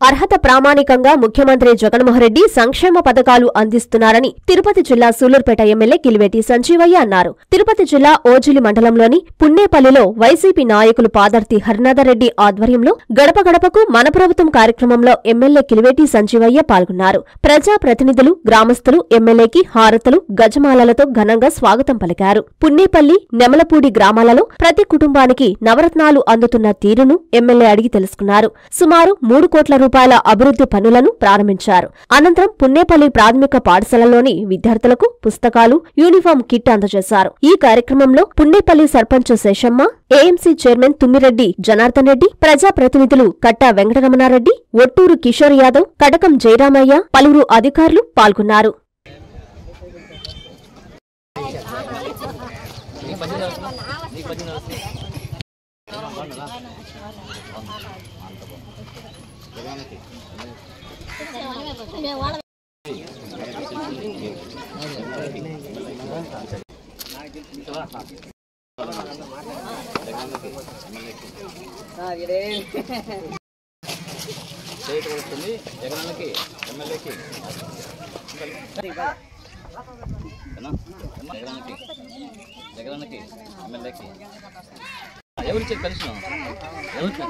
అర్హత ప్రామాణికంగా ముఖ్యమంత్రి జగన్మోహన్ రెడ్డి సంక్షేమ పథకాలు అందిస్తున్నారని తిరుపతి జిల్లా సూలూరుపేట ఎమ్మెల్యే కిలివేటి సంజీవయ్య అన్నారు తిరుపతి జిల్లా ఓజిలి మండలంలోని పున్నేపల్లిలో వైసీపీ నాయకులు పాదర్తి హరినాథరెడ్డి ఆధ్వర్యంలో గడప గడపకు మన ప్రభుత్వం కార్యక్రమంలో ఎమ్మెల్యే కిలివేటి సంజీవయ్య పాల్గొన్నారు ప్రజా ప్రతినిధులు గ్రామస్తులు ఎమ్మెల్యేకి హారతలు గజమాలలతో ఘనంగా స్వాగతం పలికారు పున్నేపల్లి నెమలపూడి గ్రామాలలో ప్రతి కుటుంబానికి నవరత్నాలు అందుతున్న తీరును ఎమ్మెల్యే అడిగి తెలుసుకున్నారు సుమారు మూడు కోట్ల రూపాయల అభివృద్ధి పనులను ప్రారంభించారు అనంతరం పున్నేపల్లి ప్రాథమిక పాఠశాలలోని విద్యార్థులకు పుస్తకాలు యూనిఫామ్ కిట్ అందజేశారు ఈ కార్యక్రమంలో పున్నేపల్లి సర్పంచ్ శేషమ్మ ఏఎంసీ చైర్మన్ తుమ్మిరెడ్డి జనార్దన్ రెడ్డి ప్రజా ప్రతినిధులు కట్టా వెంకటరమణారెడ్డి ఒట్టూరు కిషోర్ యాదవ్ కటకం జయరామయ్య పలువురు అధికారులు పాల్గొన్నారు చేయటం వస్తుంది జగనన్నకి ఎమ్మెల్యేకి ఏనా? ఏమ్మా? జగనన్నకి జగనన్నకి ఎమ్మెల్యేకి ఎవరిచ్చారు పెన్షన్ ఎవరికి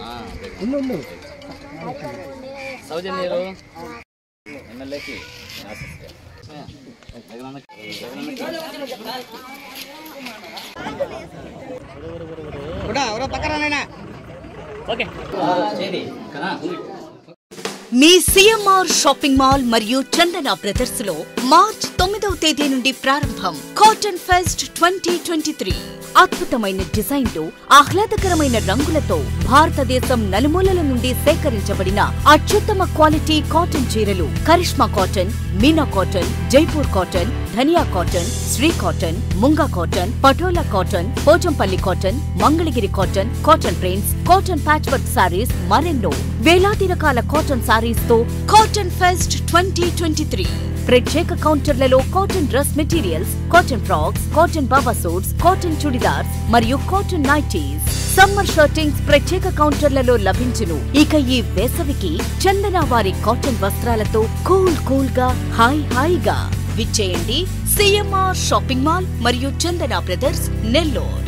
సౌజన్యరు ఎమ్మెల్యేకి ఆశిస్తే. జగనన్నకి జగనన్నకి ఓకే చేయండి కదా మీ సిఎంఆర్ షాపింగ్ మాల్ మరియు చందన బ్రదర్స్ లో మార్చ్ తొమ్మిదవ తేదీ నుండి ప్రారంభం cotton fest twenty twenty three అద్భుతమైన డిజైన్లు ఆహ్లాదకరమైన రంగులతో భారతదేశం నలుమూలల నుండి సేకరించబడిన అత్యుత్తమ క్వాలిటీ కాటన్ చీరలు Karishma cotton Meena cotton Jaipur cotton Dhaniya cotton Shri cotton Munga cotton Patola cotton Pochampalli cotton Mangalagiri cotton cotton prints cotton patch work saris మరెన్నో వేలాది రకాల కాటన్ సారీస్ తో cotton fest twenty twenty three ప్రత్యేక కౌంటర్లలో cotton dress materials cotton frocks cotton baba suits cotton churidars మరియు cotton nighties summer shirtings ప్రత్యేక కౌంటర్లలో లభించును ఇక ఈ వేసవికి చందన వారి కాటన్ వస్త్రాలతో కూల్ కూల్ గా హాయ్ హాయిగా విచ్చేయండి సిఎంఆర్ షాపింగ్ మాల్ మరియు చందన బ్రదర్స్ నెల్లూరు